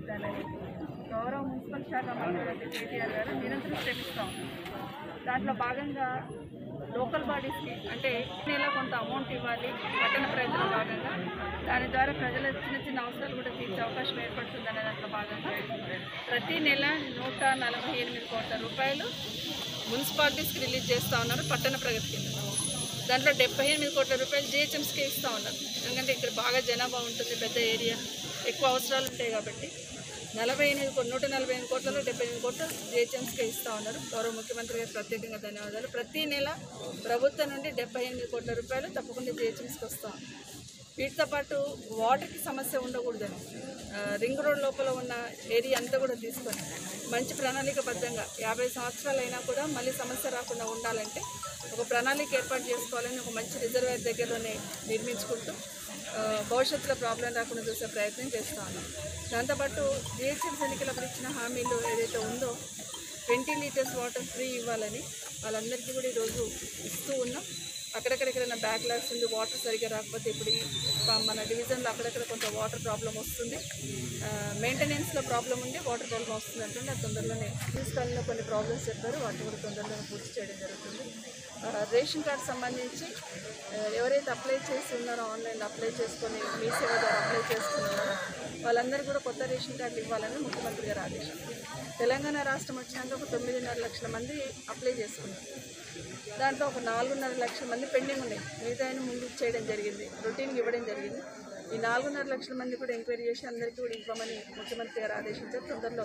తీర్చిదిద్దాలని గౌరవ మున్సిపల్ శాఖ మంత్రి కేటీఆర్ గారు నిరంతరం శ్రమిస్తూ ఉన్నారు దాంట్లో భాగంగా లోకల్ బాడీస్కి అంటే నెల కొంత అమౌంట్ ఇవ్వాలి పట్టణ ప్రజల భాగంగా దాని ద్వారా ప్రజల చిన్న చిన్న అవసరాలు కూడా తీర్చే అవకాశం ఏర్పడుతుందనే దాంట్లో భాగంగా ప్రతి నెల నూట నలభై ఎనిమిది కోట్ల రూపాయలు మున్సిపాలిటీస్కి రిలీజ్ చేస్తూ ఉన్నారు పట్టణ ప్రగతి కింద దాంట్లో డెబ్బై ఎనిమిది కోట్ల రూపాయలు జిహెచ్ఎంస్కే ఇస్తూ ఉన్నారు ఎందుకంటే ఇక్కడ బాగా జనాభా ఉంటుంది పెద్ద ఏరియా ఎక్కువ అవసరాలు ఉంటాయి కాబట్టి నలభై ఎనిమిది కోట్లు నూట నలభై ఎనిమిది కోట్లలో డెబ్బై ఎనిమిది కోట్లు జిహెచ్ఎంస్కే ఇస్తూ ఉన్నారు గౌరవ ముఖ్యమంత్రి గారు ప్రత్యేకంగా ధన్యవాదాలు ప్రతి నెల ప్రభుత్వం నుండి డెబ్బై ఎనిమిది కోట్ల రూపాయలు తప్పకుండా జిహెచ్ఎంస్కి వస్తూ ఉంది వీటితో పాటు వాటర్కి సమస్య ఉండకూడదని ఆ, రింగ్ రోడ్ లోపల ఉన్న ఏరియా అంతా కూడా తీసుకొని మంచి ప్రణాళికబద్ధంగా యాభై సంవత్సరాలు అయినా కూడా మళ్ళీ సమస్య రాకుండా ఉండాలంటే ఒక ప్రణాళిక ఏర్పాటు చేసుకోవాలని ఒక మంచి రిజర్వేర్ దగ్గరలోనే నిర్మించుకుంటూ ఆ, భవిష్యత్తులో ప్రాబ్లం రాకుండా చూసే ప్రయత్నం చేస్తా ఉన్నాం దాంతోపాటు జిహెచ్ఎంసీ ఎన్నికలప్పుడు ఇచ్చిన హామీలు ఏదైతే ఉందో ట్వంటీ లీటర్స్ వాటర్ ఫ్రీ ఇవ్వాలని వాళ్ళందరికీ కూడా ఈరోజు ఇస్తూ ఉన్నాం అక్కడక్కడ ఎక్కడైనా బ్యాక్ లాగ్స్ ఉంది వాటర్ సరిగ్గా రాకపోతే ఇప్పుడు ఈ ప- మన డివిజన్లో అక్కడక్కడ కొంత వాటర్ ప్రాబ్లం వస్తుంది మెయింటెనెన్స్లో ప్రాబ్లం ఉంది వాటర్ ప్రాబ్లం వస్తుంది అంటుండే అది తొందరలోనే మున్సిపాలిటీలో కొన్ని ప్రాబ్లమ్స్ చెప్పారు వాటిని కూడా తొందరలోనే పూర్తి చేయడం జరుగుతుంది ఆ, రేషన్ కార్డు సంబంధించి ఆ, ఎవరైతే అప్లై చేసి ఉన్నారో ఆన్లైన్లో అప్లై చేసుకొని మీ సేవ ద్వారా అప్లై చేసుకున్నారో వాళ్ళందరికీ కూడా కొత్త రేషన్ కార్డులు ఇవ్వాలని ముఖ్యమంత్రి గారు ఆదేశించారు తెలంగాణ రాష్ట్రం వచ్చినాక ఒక తొమ్మిదిన్నర లక్షల మంది అప్లై చేసుకున్నారు దాంట్లో ఒక నాలుగున్నర లక్షల మంది పెండింగ్ ఉన్నాయి మిగతా ఆయన ముందు చేయడం జరిగింది రొటీన్కి ఇవ్వడం జరిగింది ఈ నాలుగున్నర లక్షల మంది కూడా ఎంక్వైరీ చేసి అందరికీ కూడా ఇవ్వమని ముఖ్యమంత్రి గారు ఆదేశించారు తొందరలో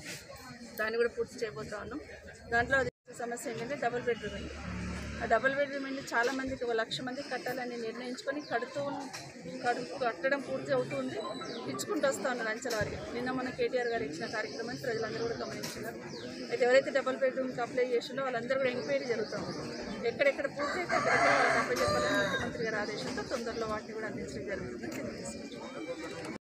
దాన్ని కూడా పూర్తి చేయబోతా ఉన్నాం దాంట్లో అది సమస్య ఏంటంటే డబుల్ బెడ్రూమ్ అండి ఆ డబుల్ బెడ్రూమ్ అండి చాలా మందికి ఒక లక్ష మందికి కట్టాలని నిర్ణయించుకొని కడుతూ ఉన్- కడు కట్టడం పూర్తి అవుతుంది ఇచ్చుకుంటూ వస్తూ ఉన్నారు అంచెల వారికి నిన్న మన కేటీఆర్ గారు ఇచ్చిన కార్యక్రమాన్ని ప్రజలందరూ కూడా గమనించున్నారు అయితే ఎవరైతే డబుల్ బెడ్రూమ్కి అప్లై చేసిండో వాళ్ళందరూ కూడా ఎంక్వైరీ జరుగుతూ ఉంది ఎక్కడెక్కడ పూర్తి అయితే అక్కడెక్కడ వాళ్ళకి అప్పచెప్పాలని ముఖ్యమంత్రి గారి ఆదేశంతో తొందరలో వాటిని కూడా అందించడం జరుగుతుందని తెలియజేస్తున్నాను